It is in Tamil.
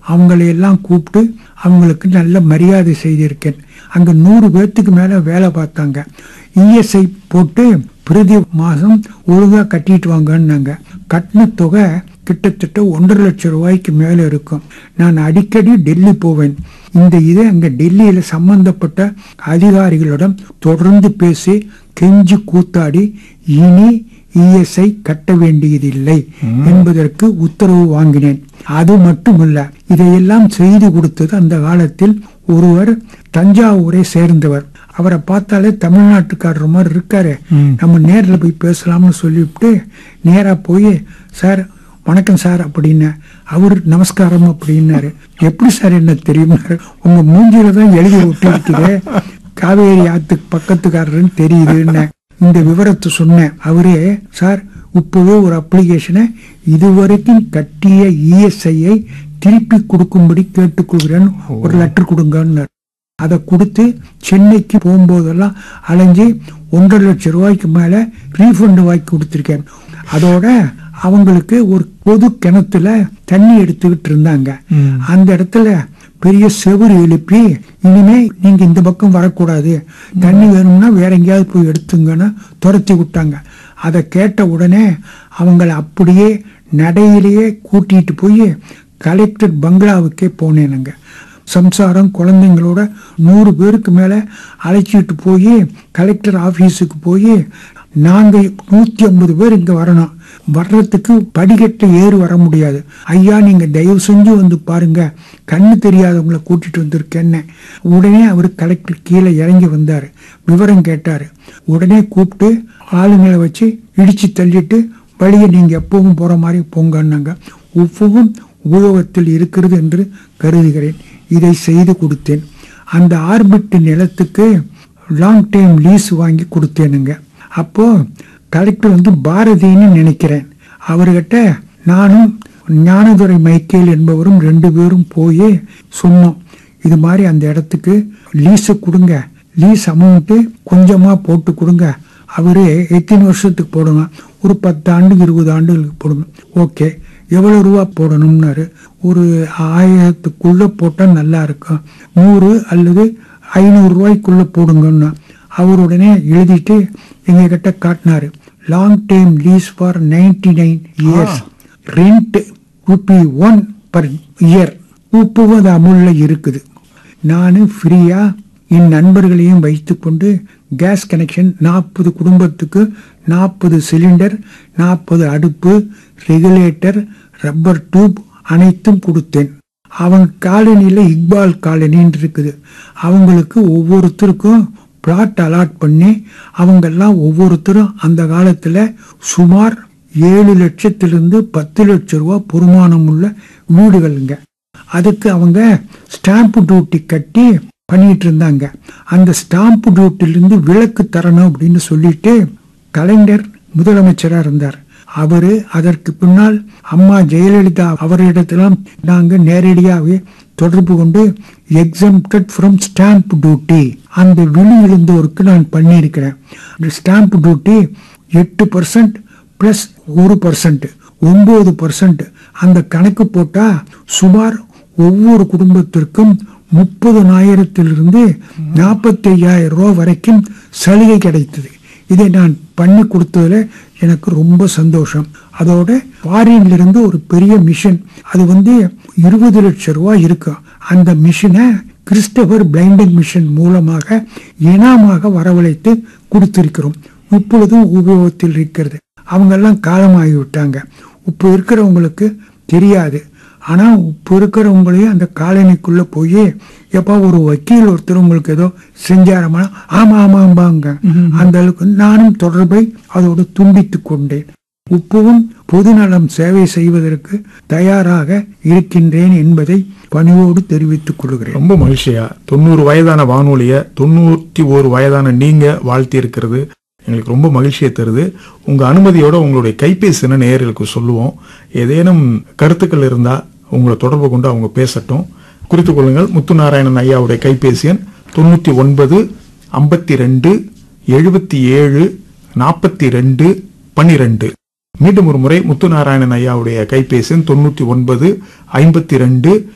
அவங்களை எல்லாம் கூப்பிட்டு அவங்களுக்கு நல்ல மரியாதை செய்திருக்கேன் அங்க நூறு பேர்த்துக்கு மேல வேலை பார்த்தாங்க இஎஸ்ஐ போட்டு பிரதி மாசம் ஒழுங்கா கட்டிட்டு வாங்கன்னாங்க கட்டின தொகை கிட்டத்தட்ட ஒன்றரை லட்சம் ரூபாய்க்கு மேல இருக்கும் நான் அடிக்கடி டெல்லி போவேன் இந்த இதை அங்க டெல்லியில சம்பந்தப்பட்ட அதிகாரிகளிடம் தொடர்ந்து பேசி கெஞ்சி கூத்தாடி இனி இஎஸ்ஐ கட்ட வேண்டியதில்லை என்பதற்கு உத்தரவு வாங்கினேன் அது மட்டுமல்ல இதையெல்லாம் செய்து கொடுத்தது அந்த காலத்தில் ஒருவர் தஞ்சாவூரை சேர்ந்தவர் அவரை பார்த்தாலே தமிழ்நாட்டுக்காரர் மாதிரி இருக்காரு நம்ம நேர்ல போய் பேசலாம்னு சொல்லிவிட்டு நேரா போய் சார் வணக்கம் சார் அப்படின்னு அவர் நமஸ்காரம் அப்படின்னாரு எப்படி சார் என்ன தெரியும்னாரு உங்க மூஞ்சில தான் எழுதி விட்டு காவேரி ஆத்துக்கு பக்கத்துக்காரருன்னு தெரியுதுன்னு இந்த விவரத்தை சொன்னேன் அவரே சார் இப்பவே ஒரு அப்ளிகேஷனை இதுவரைக்கும் கட்டிய இஎஸ்ஐயை திருப்பி கொடுக்கும்படி கேட்டுக்கொள்கிறேன்னு ஒரு லெட்டர் கொடுங்கன்னாரு அதை கொடுத்து சென்னைக்கு போகும்போதெல்லாம் அலைஞ்சு ஒன்றரை லட்சம் ரூபாய்க்கு மேல ரீஃபண்ட் வாங்கி கொடுத்துருக்கேன் அதோட அவங்களுக்கு ஒரு பொது கிணத்துல தண்ணி எடுத்துக்கிட்டு இருந்தாங்க அந்த இடத்துல பெரிய செவுரு எழுப்பி இனிமே நீங்க இந்த பக்கம் வரக்கூடாது தண்ணி வேணும்னா வேற எங்கேயாவது போய் எடுத்துங்கன்னு துரத்தி விட்டாங்க அதை கேட்ட உடனே அவங்கள அப்படியே நடையிலேயே கூட்டிட்டு போய் கலெக்டர் பங்களாவுக்கே போனேனுங்க சம்சாரம் குழந்தைங்களோட நூறு பேருக்கு மேல அழைச்சிட்டு போய் கலெக்டர் ஆபீஸுக்கு போய் நாங்க நூத்தி ஐம்பது பேர் இங்க வரணும் வர்றதுக்கு படிக்கட்டை ஏறி வர முடியாது ஐயா நீங்க தயவு செஞ்சு வந்து பாருங்க கண்ணு தெரியாதவங்களை கூட்டிட்டு வந்திருக்கேன்னு உடனே அவர் கலெக்டர் கீழே இறங்கி வந்தாரு விவரம் கேட்டாரு உடனே கூப்பிட்டு ஆளுங்களை வச்சு இடிச்சு தள்ளிட்டு வழியை நீங்க எப்பவும் போற மாதிரி போங்கன்னாங்க உப்புவும் உபயோகத்தில் இருக்கிறது என்று கருதுகிறேன் இதை செய்து கொடுத்தேன் அந்த ஆர்பிட் நிலத்துக்கு லாங் டைம் லீஸ் வாங்கி கொடுத்தேனுங்க அப்போ கலெக்டர் வந்து பாரதின்னு நினைக்கிறேன் அவர்கிட்ட நானும் ஞானதுரை மைக்கேல் என்பவரும் ரெண்டு பேரும் போய் சொன்னோம் இது மாதிரி அந்த இடத்துக்கு லீஸு கொடுங்க லீஸ் அமௌண்ட்டு கொஞ்சமா போட்டு கொடுங்க அவரு எத்தனை வருஷத்துக்கு போடுங்க ஒரு பத்து ஆண்டு இருபது ஆண்டுகளுக்கு போடுங்க ஓகே எவ்வளவு ரூபா போடணும்னாரு ஒரு ஆயிரத்துக்குள்ள போட்டா நல்லா இருக்கும் நூறு அல்லது ஐநூறு ரூபாய்க்குள்ள போடுங்கன்னா அவர் உடனே எழுதிட்டு எங்க கிட்ட காட்டினாரு long time lease for ninety nine years rent rupee one per year உப்புவது அமுல்ல இருக்குது நான் ஃப்ரீயா என் நண்பர்களையும் வைத்துக்கொண்டு கேஸ் கனெக்ஷன் நாற்பது குடும்பத்துக்கு நாற்பது சிலிண்டர் நாற்பது அடுப்பு ரெகுலேட்டர் ரப்பர் டியூப் அனைத்தும் கொடுத்தேன் அவங்க காலனியில் இக்பால் காலனின்னு இருக்குது அவங்களுக்கு ஒவ்வொருத்தருக்கும் பிளாட் அலாட் பண்ணி அவங்கெல்லாம் ஒவ்வொருத்தரும் அந்த காலத்தில் சுமார் ஏழு லட்சத்திலிருந்து பத்து லட்சம் ரூபா பொறுமானம் உள்ள வீடுகளுங்க அதுக்கு அவங்க ஸ்டாம்ப் டியூட்டி கட்டி பண்ணிட்டு இருந்தாங்க அந்த ஸ்டாம்ப் டியூட்டிலிருந்து விலக்கு தரணும் அப்படின்னு சொல்லிட்டு கலைஞர் முதலமைச்சரா இருந்தார் அவரு அதற்கு பின்னால் அம்மா ஜெயலலிதா அவரிடத்திலாம் நாங்க நேரடியாகவே தொடர்பு கொண்டு எக்ஸம்டட் ஃப்ரம் ஸ்டாம்ப் டியூட்டி அந்த விழி எழுந்தோருக்கு நான் பண்ணியிருக்கிறேன் இந்த ஸ்டாம்ப் டியூட்டி எட்டு பர்சன்ட் பிளஸ் ஒரு பர்சன்ட் ஒன்பது பர்சன்ட் அந்த கணக்கு போட்டா சுமார் ஒவ்வொரு குடும்பத்திற்கும் முப்பதுனாயிரத்திலிருந்து நாற்பத்தி ஐயாயிரம் ரூபாய் வரைக்கும் சலுகை கிடைத்தது இதை நான் பண்ணி கொடுத்ததுல எனக்கு ரொம்ப சந்தோஷம் அதோட ஃபாரின்ல இருந்து ஒரு பெரிய மிஷின் அது வந்து இருபது லட்சம் ரூபாய் இருக்கும் அந்த மிஷினை கிறிஸ்டபர் பிளைண்டிங் மிஷன் மூலமாக இனாமாக வரவழைத்து கொடுத்திருக்கிறோம் இப்பொழுதும் உபயோகத்தில் இருக்கிறது அவங்க எல்லாம் காலமாகி விட்டாங்க இப்போ இருக்கிறவங்களுக்கு தெரியாது ஆனா இப்போ இருக்கிறவங்களையும் அந்த காலனிக்குள்ள போய் எப்பா ஒரு வக்கீல் ஒருத்தர் உங்களுக்கு ஏதோ செஞ்சாரமா ஆமா ஆமாம்பாங்க அந்த அளவுக்கு நானும் தொடர்பை அதோடு துண்டித்து கொண்டேன் உப்புவும் பொதுநலம் சேவை செய்வதற்கு தயாராக இருக்கின்றேன் என்பதை பணிவோடு தெரிவித்துக் கொள்கிறேன் ரொம்ப மகிழ்ச்சியா தொண்ணூறு வயதான வானொலிய தொண்ணூற்றி ஒரு வயதான நீங்க வாழ்த்தி இருக்கிறது எங்களுக்கு ரொம்ப மகிழ்ச்சியை தருது உங்க அனுமதியோட உங்களுடைய கைபேசின நேயர்களுக்கு சொல்லுவோம் ஏதேனும் கருத்துக்கள் இருந்தா உங்களை தொடர்பு கொண்டு அவங்க பேசட்டும் குறித்துக் கொள்ளுங்கள் முத்துநாராயணன் ஐயாவுடைய கைபேசி எண் தொண்ணூத்தி ஒன்பது ஐம்பத்தி ரெண்டு எழுபத்தி ஏழு நாற்பத்தி ரெண்டு பன்னிரெண்டு மீண்டும் ஒரு முறை முத்துநாராயணன் ஐயாவுடைய கைபேசி எண் தொண்ணூத்தி ஒன்பது ஐம்பத்தி ரெண்டு